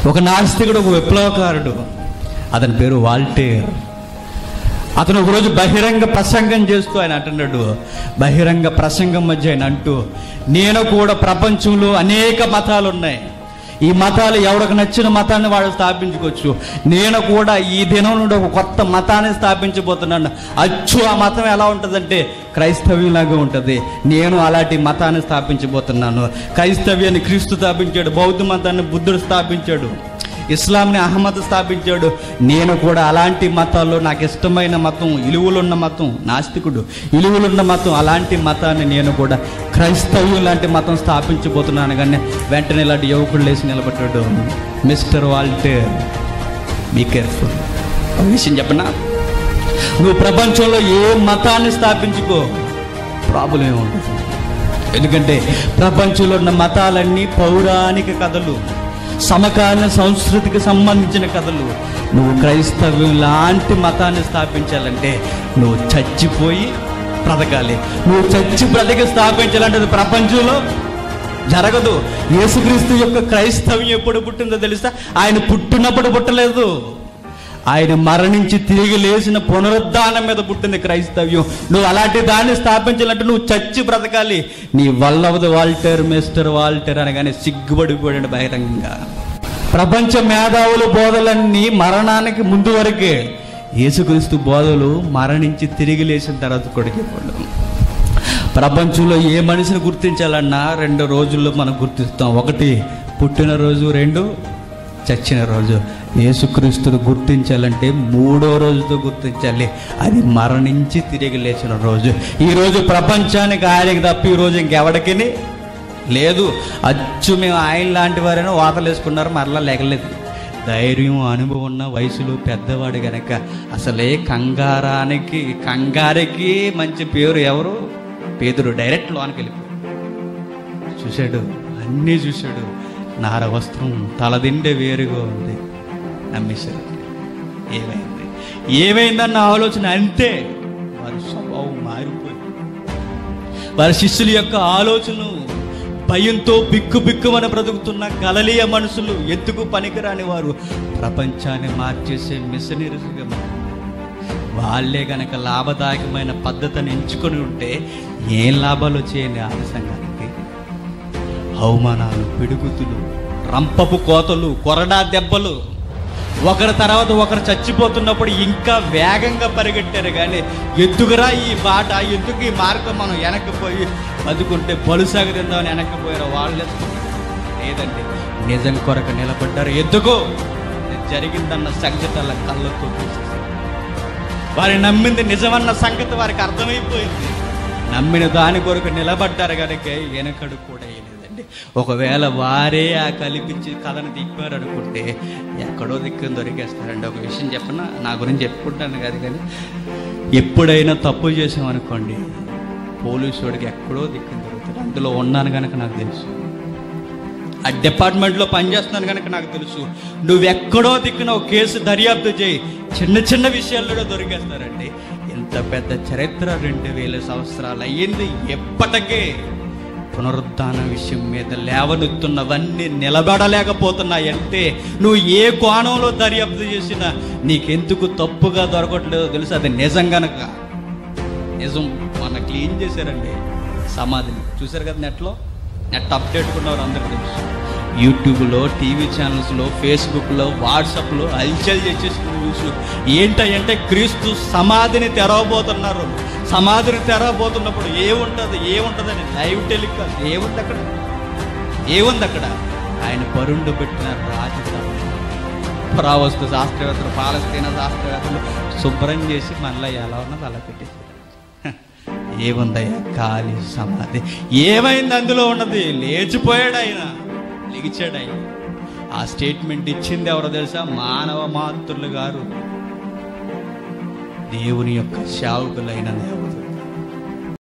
ఒక నాస్తికుడు ఒక విప్లవకారుడు అతని పేరు వాల్టేర్ అతను ఒకరోజు బహిరంగ ప్రసంగం చేస్తూ ఆయన అంటున్నాడు బహిరంగ ప్రసంగం మధ్య ఆయన అంటూ నేను కూడా ప్రపంచంలో అనేక మతాలు ఉన్నాయి ఈ మతాలు ఎవరికి నచ్చిన మతాన్ని వాళ్ళు స్థాపించుకోవచ్చు నేను కూడా ఈ దినం నుండి ఒక కొత్త మతాన్ని స్థాపించబోతున్నాను అచ్చు ఆ మతం ఎలా ఉంటుందంటే క్రైస్తవ్యంలాగా ఉంటుంది నేను అలాంటి మతాన్ని స్థాపించబోతున్నాను క్రైస్తవ్యాన్ని క్రీస్తు స్థాపించాడు బౌద్ధ మతాన్ని బుద్ధుడు స్థాపించాడు ఇస్లాంని అహ్మద్ స్థాపించాడు నేను కూడా అలాంటి మతాల్లో నాకు ఇష్టమైన మతం ఇలువలున్న మతం నాస్తికుడు ఇలువలున్న మతం అలాంటి మతాన్ని నేను కూడా క్రైస్తవ్యం లాంటి మతం స్థాపించబోతున్నాను కానీ వెంటనే ఇలాంటి యువకుడు లేచి నిలబడ్డాడు మిస్టర్ వాల్టర్ బీ కేర్ఫుల్ ఒక విషయం చెప్పనా నువ్వు ప్రపంచంలో ఏ మతాన్ని స్థాపించుకో ప్రాబ్లం ఏముండదు ఎందుకంటే ప్రపంచంలో ఉన్న మతాలన్నీ పౌరాణిక కథలు సమకాలీన సంస్కృతికి సంబంధించిన కథలు నువ్వు క్రైస్తవ్యం లాంటి మతాన్ని స్థాపించాలంటే నువ్వు చచ్చిపోయి బ్రతకాలి నువ్వు చచ్చి బ్రతికి స్థాపించాలంటే అది ప్రపంచంలో జరగదు యేసుక్రీస్తు యొక్క క్రైస్తవ్యం ఎప్పుడు పుట్టిందో తెలుసా ఆయన పుట్టినప్పుడు పుట్టలేదు ఆయన మరణించి తిరిగి లేచిన పునరుద్ధానం మీద పుట్టింది క్రైస్తవ్యం నువ్వు అలాంటి దాన్ని స్థాపించాలంటే నువ్వు చచ్చి బ్రతకాలి నీ వల్లవదు వాల్టర్ మిస్టర్ వాల్టర్ అనగానే సిగ్గుపడిపోయాడు బహిరంగంగా ప్రపంచ మేధావుల బోధలన్నీ మరణానికి ముందు వరకే యేసుక్రీస్తు బోధలు మరణించి తిరిగి లేచిన తర్వాత కూడా చెప్పాడు ప్రపంచంలో ఏ మనిషిని గుర్తించాలన్నా రెండు రోజుల్లో మనం గుర్తిస్తాం ఒకటి పుట్టినరోజు రెండు చచ్చిన రోజు యేసుక్రీస్తును గుర్తించాలంటే మూడో రోజుతో గుర్తించాలి అది మరణించి తిరిగి లేచిన రోజు ఈ రోజు ప్రపంచానికి ఆయనకి తప్ప ఈ రోజు ఇంకెవడికి లేదు అచ్చు మేము ఆయన లాంటి వారైనా వాతలు వేసుకున్నారు మరలా లేకలేదు ధైర్యం అనుభవం ఉన్న వయసులో పెద్దవాడు గనక అసలే కంగారానికి కంగారికి మంచి పేరు ఎవరు పేదరు డైరెక్ట్ లోనికి వెళ్ళిపోయాడు చూశాడు అన్నీ చూశాడు నార వస్త్రం తలదిండే వేరుగా ఉంది నమ్మేశారు ఏమైంది ఏమైందన్న ఆలోచన అంతే వారి స్వభావం మారిపోయింది వారి శిష్యుల యొక్క ఆలోచనలు భయంతో బిక్కు బిక్కుమని బ్రతుకుతున్న గలలీయ మనుషులు ఎందుకు పనికిరాని వారు ప్రపంచాన్ని మార్చేసే మిషనరీస్గా మారారు. వాళ్ళే గనక లాభదాయకమైన పద్ధతిని ఎంచుకొని ఉంటే ఏం లాభాలు వచ్చాయండి ఆది సంఘానికి అవమానాలు పిడుగుతులు రంపపు కోతలు కొరడా దెబ్బలు ఒకరి తర్వాత ఒకరు చచ్చిపోతున్నప్పుడు ఇంకా వేగంగా పరిగెట్టారు కానీ ఎందుకురా ఈ బాట ఎందుకు ఈ మార్గం మనం వెనక్కిపోయి బతుకుంటే బలుసాగ తిందామని వెనక్కిపోయారు వాళ్ళు లేదండి నిజం కొరకు నిలబడ్డారు ఎందుకు ఇది జరిగిందన్న సంగతి వాళ్ళ కళ్ళతో చూసేసారు వారి నమ్మింది నిజమన్న సంగతి వారికి అర్థమైపోయింది నమ్మిన దాని కొరకు నిలబడ్డారు కనుక వెనకడు కూడా వేయలేదండి ఒకవేళ వారే ఆ కల్పించి కథను దిప్పారు అనుకుంటే ఎక్కడో దిక్కుని దొరికేస్తారండి ఒక విషయం చెప్పనా నా గురించి చెప్పుకుంటాను కాదు కానీ ఎప్పుడైనా తప్పు చేసామనుకోండి పోలీసు వాడికి ఎక్కడో దిక్కుని దొరుకుతాడు అందులో ఉన్నాను కనుక నాకు తెలుసు ఆ డిపార్ట్మెంట్లో పనిచేస్తున్నాను కనుక నాకు తెలుసు నువ్వెక్కడో దిక్కున ఒక కేసు దర్యాప్తు చేయి చిన్న చిన్న విషయాల్లో దొరికేస్తారండి ఇంత పెద్ద చరిత్ర రెండు వేల సంవత్సరాలు అయ్యింది ఎప్పటికే పునరుద్ధాన విషయం మీద లేవనెత్తున్నవన్నీ నిలబడలేకపోతున్నాయంటే నువ్వు ఏ కోణంలో దర్యాప్తు చేసినా నీకెందుకు తప్పుగా దొరకట్లేదో తెలుసు అది నిజం గనక నిజం మొన్న క్లీన్ చేశారండి సమాధిని చూశారు కదా నెట్లో నెట్ అప్డేట్ ఉన్నవారు అందరికీ తెలుసు యూట్యూబ్లో టీవీ ఛానల్స్లో ఫేస్బుక్లో వాట్సాప్లో హల్చల్ చేసేసిన న్యూస్ ఏంటంటే క్రీస్తు సమాధిని తెరవబోతున్నారు సమాధిని తెరవబోతున్నప్పుడు ఏముంటుంది ఏముంటుందని లైవ్ టెలికాస్ట్ ఏముంది అక్కడ ఏముంది అక్కడ ఆయన పరుండు పెట్టిన రాజధాని పురావస్తు శాస్త్రవేత్తలు పాలస్తీన శాస్త్రవేత్తలు శుభ్రం చేసి మళ్ళీ ఎలా ఉన్నది అలా పెట్టేసి ఏముందయ్యా ఖాళీ సమాధి ఏమైంది అందులో ఉన్నది లేచిపోయాడు ఆయన లిగిచాడు ఆయన ఆ స్టేట్మెంట్ ఇచ్చింది ఎవరో తెలుసా మానవ మాతృలు గారు దేవుని యొక్క సేవకులైన దేవత